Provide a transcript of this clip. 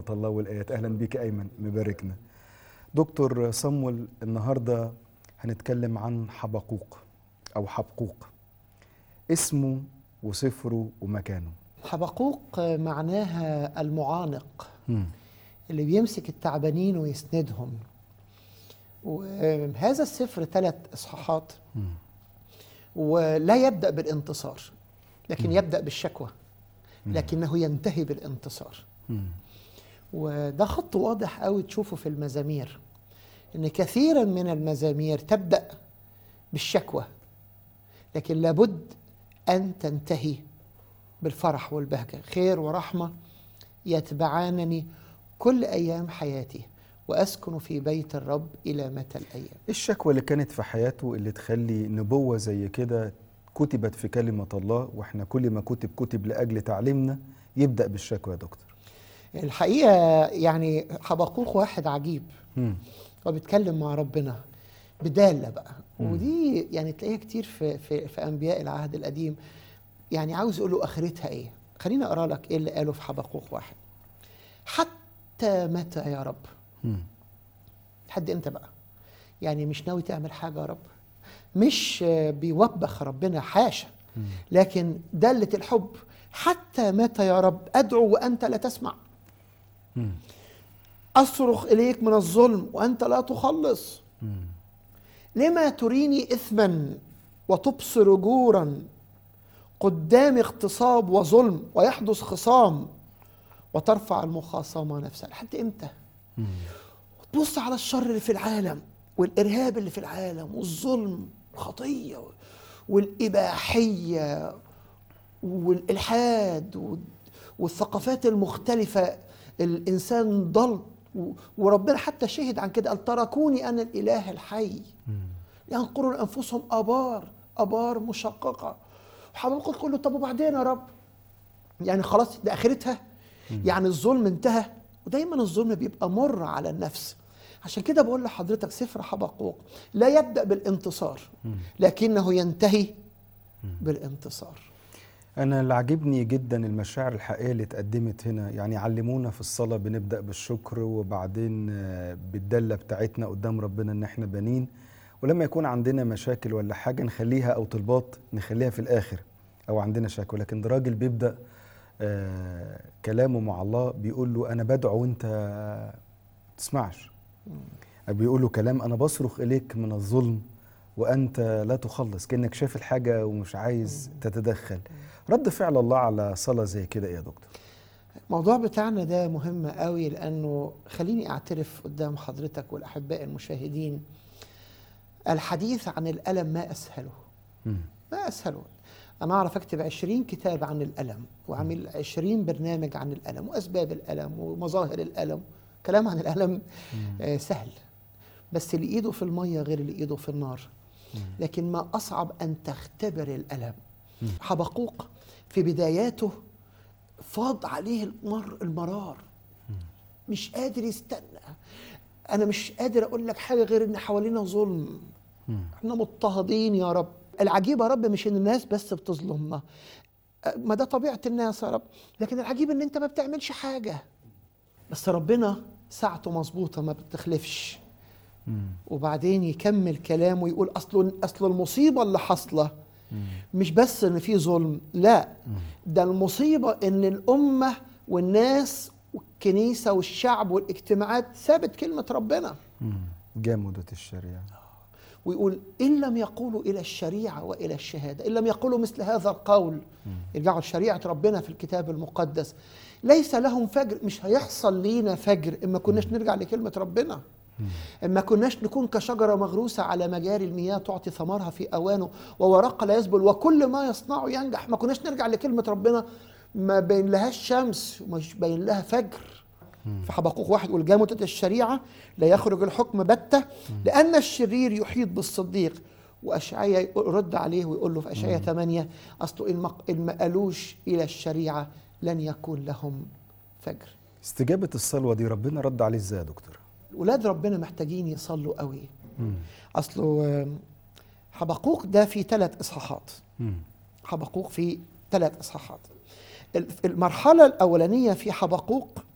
الله والآيات أهلا بيك أيمن مباركنا دكتور صمول النهاردة هنتكلم عن حبقوق أو حبقوق اسمه وسفره ومكانه حبقوق معناها المعانق مم. اللي بيمسك التعبانين ويسندهم وهذا السفر ثلاث اصحاحات مم. ولا يبدا بالانتصار لكن يبدا بالشكوى لكنه ينتهي بالانتصار مم. وده خط واضح قوي تشوفه في المزامير ان كثيرا من المزامير تبدا بالشكوى لكن لابد ان تنتهي بالفرح والبهجه خير ورحمه يتبعانني كل ايام حياتي واسكن في بيت الرب الى متى الايام إيه الشكوى اللي كانت في حياته اللي تخلي نبوة زي كده كتبت في كلمة الله واحنا كل ما كتب كتب لأجل تعليمنا يبدأ بالشكوى يا دكتور الحقيقه يعني حبقوق واحد عجيب مم. هو بيتكلم مع ربنا بدالة بقى ودي يعني تلاقيها كتير في, في, في أنبياء العهد القديم يعني عاوز يقول له آخرتها إيه خليني أقرأ لك إيه اللي قاله في حبقوق واحد حتى متى يا رب مم. لحد إمتى بقى يعني مش ناوي تعمل حاجة يا رب مش آه، بيوبخ ربنا حاشا لكن دلة الحب حتى متى يا رب أدعو وأنت لا تسمع مم. أصرخ إليك من الظلم وأنت لا تخلص مم. لما تريني إثما وتبصر جورا قدام اغتصاب وظلم ويحدث خصام وترفع المخاصمة نفسها لحد إمتى؟ مم. وتبص على الشر اللي في العالم والإرهاب اللي في العالم والظلم والخطية والإباحية والإلحاد وال- والثقافات المختلفة الإنسان ضل و- وربنا حتى شهد عن كده قال تركوني أنا الإله الحي مم. ينقروا لأنفسهم آبار آبار مشققة حضرتك تقول له طب وبعدين يا رب يعني خلاص ده آخرتها يعني الظلم انتهى ودايما الظلم بيبقى مر على النفس عشان كده بقول لحضرتك سفر حبقوق لا يبدأ بالانتصار لكنه ينتهي بالانتصار أنا اللي عاجبني جدا المشاعر الحقيقية اللي اتقدمت هنا يعني علمونا في الصلاة بنبدأ بالشكر وبعدين آه، بالدلة بتاعتنا قدام ربنا إن إحنا بنين ولما يكون عندنا مشاكل ولا حاجة نخليها أو طلبات نخليها في الآخر أو عندنا شكوى لكن ده راجل بيبدأ آه كلامه مع الله بيقول له أنا بدعو وأنت ما تسمعش بيقول له كلام أنا بصرخ إليك من الظلم وأنت لا تخلص كأنك شايف الحاجة ومش عايز تتدخل رد فعل الله على صلاة زي كده إيه يا دكتور الموضوع بتاعنا ده مهم قوي لأنه خليني أعترف قدام حضرتك والأحباء المشاهدين الحديث عن الألم ما أسهله مم. ما أسهله أنا أعرف أكتب عشرين كتاب عن الألم وأعمل عشرين برنامج عن الألم وأسباب الألم ومظاهر الألم كلام عن الألم آه سهل بس اللي إيده في المية غير اللي إيده في النار لكن ما أصعب أن تختبر الألم حبقوق في بداياته فاض عليه المر المرار مش قادر يستنى أنا مش قادر أقول لك حاجة غير إن حوالينا ظلم احنا مضطهدين يا رب العجيب يا رب مش ان الناس بس بتظلمنا أه، ما ده طبيعه الناس يا رب لكن العجيب ان انت ما بتعملش حاجه بس ربنا ساعته مظبوطه ما بتخلفش وبعدين يكمل كلامه ويقول اصل اصل المصيبه اللي حاصله مش بس ان في ظلم لا ده المصيبه ان الامه والناس والكنيسه والشعب والاجتماعات سابت كلمه ربنا مم. جامدة الشريعة ويقول إن لم يقولوا إلى الشريعة وإلى الشهادة إن لم يقولوا مثل هذا القول يرجعوا لشريعة ربنا في الكتاب المقدس ليس لهم فجر مش هيحصل لينا فجر إما كناش نرجع لكلمة ربنا إما كناش نكون كشجرة مغروسة على مجاري المياه تعطي ثمرها في أوانه وورقها لا يسبل وكل ما يصنعه ينجح ما كناش نرجع لكلمة ربنا ما بين لهاش شمس ومش باين لها فجر في حبقوق واحد يقول جامدة الشريعة لا يخرج الحكم بتة لأن الشرير يحيط بالصديق وأشعيا يرد عليه ويقول له في أشعيا 8 أصله إن ما- إن ما قالوش إلى الشريعة لن يكون لهم فجر استجابة الصلوة دي ربنا رد عليه ازاي يا دكتور؟ ولاد ربنا محتاجين يصلوا قوي أصله آم، حبقوق ده في ثلاث إصحاحات مم. حبقوق في ثلاث إصحاحات ال- المرحلة الأولانية في حبقوق